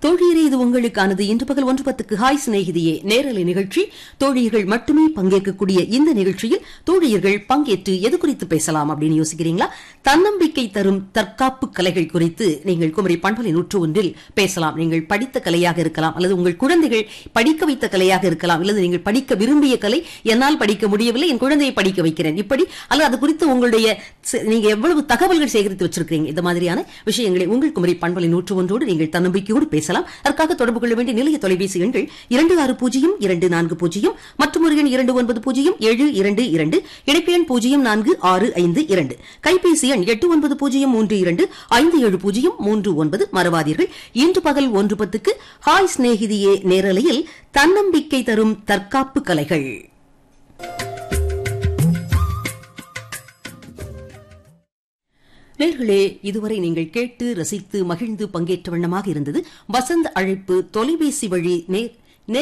தோழியரே இது உங்களுக்கானது இன்று பகல் ஒன்று பத்துக்கு ஹாய் சிநேகிதியே நேரலை நிகழ்ச்சி தோழியர்கள் மட்டுமே பங்கேற்கக்கூடிய இந்த நிகழ்ச்சியில் தோழியர்கள் பங்கேற்று எது குறித்து பேசலாம் அப்படின்னு யோசிக்கிறீங்களா தன்னம்பிக்கை தரும் தற்காப்பு கலைகள் குறித்து நீங்கள் குமரி பண்பலை நூற்று ஒன்றில் பேசலாம் நீங்கள் படித்த கலையாக இருக்கலாம் அல்லது உங்கள் குழந்தைகள் படிக்க வைத்த கலையாக இருக்கலாம் அல்லது நீங்கள் படிக்க விரும்பிய கலை என்னால் படிக்க முடியவில்லை என் குழந்தையை படிக்க வைக்கிறேன் இப்படி அல்லது அது குறித்து உங்களுடைய சி- நீங்க எவ்வளவு தகவல்கள் சேகரித்து வச்சிருக்கீங்க இந்த மாதிரியான விஷயங்களை உங்கள் குமரி பண்பலை நூற்று ஒன்றோடு நீங்கள் தன்னம்பிக்கையோடு பேசலாம் அதற்காக தொடர்பு கொள்ள வேண்டிய நிலைய தொலைபேசி எண்கள் இரண்டு ஆறு பூஜ்ஜியம் இரண்டு நான்கு பூஜ்ஜியம் மற்றும் ஒரு எண் இரண்டு ஒன்பது பூஜ்ஜியம் ஏழு இரண்டு இரண்டு இணைப்பு எண் பூஜ்ஜியம் நான்கு ஆறு ஐந்து இரண்டு கைபேசி எண் எட்டு ஒன்பது பூஜ்ஜியம் மூன்று இரண்டு ஐந்து ஏழு பூஜ்ஜியம் மூன்று ஒன்பது மறவாதீர்கள் இன்று பகல் ஒன்று பத்துக்கு ஹாய் சிநேகிதியே நேரலையில் தன்னம்பிக்கை தரும் தற்காப்பு கலைகள் நேர்களே இதுவரை நீங்கள் கேட்டு ரசித்து மகிழ்ந்து பங்கேற்ற வண்ணமாக இருந்தது வசந்த் அழைப்பு தொலைபேசி வழி நேர்